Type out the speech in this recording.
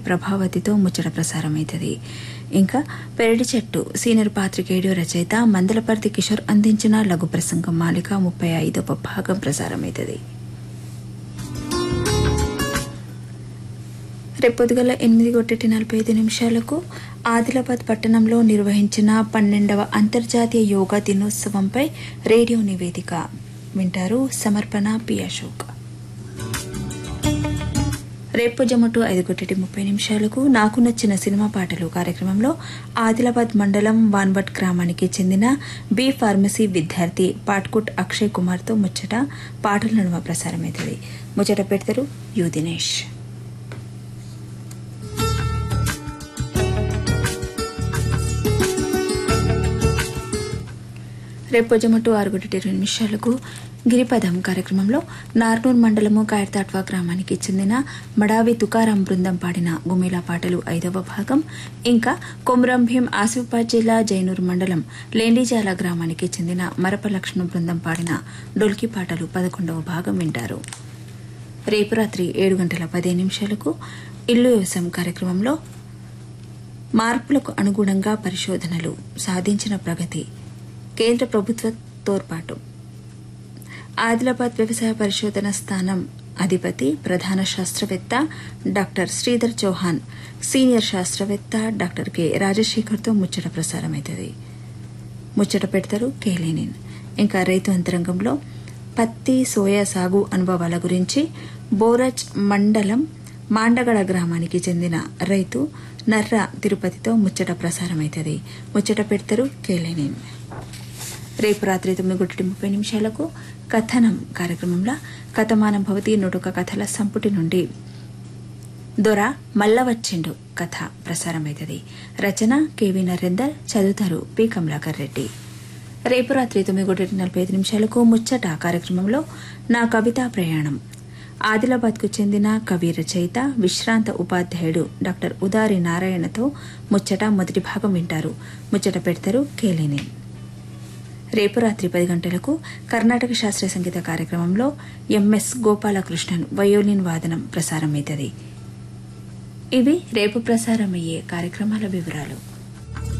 ప్రభావతితో ముచ్చట ప్రసారమవుతుంది ఇంకా పెరటి చెట్టు సీనియర్ పాత్రికేయుడు రచయిత మందలపర్తి కిషోర్ అందించిన లఘు ప్రసంగం మాలిక ముప్పై ఐదవ భాగం ప్రసారమవుతుంది రేపొద్దుగల ఎనిమిది కొట్టటి నలభై ఐదు నిమిషాలకు ఆదిలాబాద్ పట్టణంలో నిర్వహించిన పన్నెండవ అంతర్జాతీయ యోగా దినోత్సవంపై రేడియో నివేదిక వింటారు సమర్పణ పి అశోక్ రేపు జమటు ఐదు కొట్టటి ముప్పై నిమిషాలకు నాకు నచ్చిన సినిమా పాటలు కార్యక్రమంలో ఆదిలాబాద్ మండలం వాన్వట్ గ్రామానికి చెందిన బి ఫార్మసీ విద్యార్థి పాట్కుట్ అక్షయ్ కుమార్తో ముచ్చట పాటల నడుమ ప్రసారమవుతుంది ముచ్చట పెడతారు యు దినేష్ రేపు జమటు ఆరు గంటల ఇరవై నిమిషాలకు గిరిపదం కార్యక్రమంలో నార్నూర్ మండలము కాయర్తాట్వా గ్రామానికి చెందిన మడావి తుకారాం బృందం పాడిన గుమేలా పాటలు ఐదవ భాగం ఇంకా కొమరం భీం ఆసిఫాబాద్ జిల్లా జైనూర్ మండలం లేండిజాల గ్రామానికి చెందిన మరప లక్ష్మణ బృందం పాడిన డొల్కి పాటలు పదకొండవ భాగం వింటారు రేపు రాత్రి ఏడు గంటల పదిహేను నిమిషాలకు ఇల్లు వ్యవసాయం కార్యక్రమంలో మార్పులకు అనుగుణంగా పరిశోధనలు సాధించిన ప్రగతి కేంద్ర ప్రభుత్వ తోడ్పాటు ఆదిలాబాద్ వ్యవసాయ పరిశోధన స్థానం అధిపతి ప్రధాన శాస్త్రవేత్త డాక్టర్ శ్రీధర్ చౌహాన్ సీనియర్ శాస్త్రవేత్త డాక్టర్ కె రాజశేఖర్తో ముచ్చట ప్రసారమవుతుంది ముచ్చట పెడతారు కేలేనిన్ ఇంకా రైతు అంతరంగంలో పత్తి సోయా సాగు అనుభవాల గురించి బోరజ్ మండలం మాండగడ గ్రామానికి చెందిన రైతు నర్ర తిరుపతితో ముచ్చట ప్రసారమవుతుంది ముచ్చట పెడతారు కేలేనిన్ రేపు రాత్రి తొమ్మిది గంటల ముప్పై నిమిషాలకు కథనం కార్యక్రమంలో కథమానం భవతి నూటొక కథల సంపుటి నుండి దొర మల్ల వచ్చిండు కథ ప్రసారమవుతుంది రచన కెవి నరేందర్ చదువుతారు పి కమలాకర్ రెడ్డి రేపు రాత్రి తొమ్మిది గంటల నలభై ఐదు నిమిషాలకు ముచ్చట కార్యక్రమంలో నా కవితా ప్రయాణం ఆదిలాబాద్కు చెందిన కవి రచయిత విశ్రాంత ఉపాధ్యాయుడు డాక్టర్ ఉదారి నారాయణతో ముచ్చట మొదటి భాగం వింటారు ముచ్చట పెడతారు కేలేని రేపు రాత్రి పది గంటలకు కర్ణాటక శాస్త్రీయ సంగీత కార్యక్రమంలో ఎంఎస్ గోపాలకృష్ణన్ వయోలిన్ వాదనం ప్రసారమవుతుంది ఇవి రేపు ప్రసారమయ్యే కార్యక్రమాల వివరాలు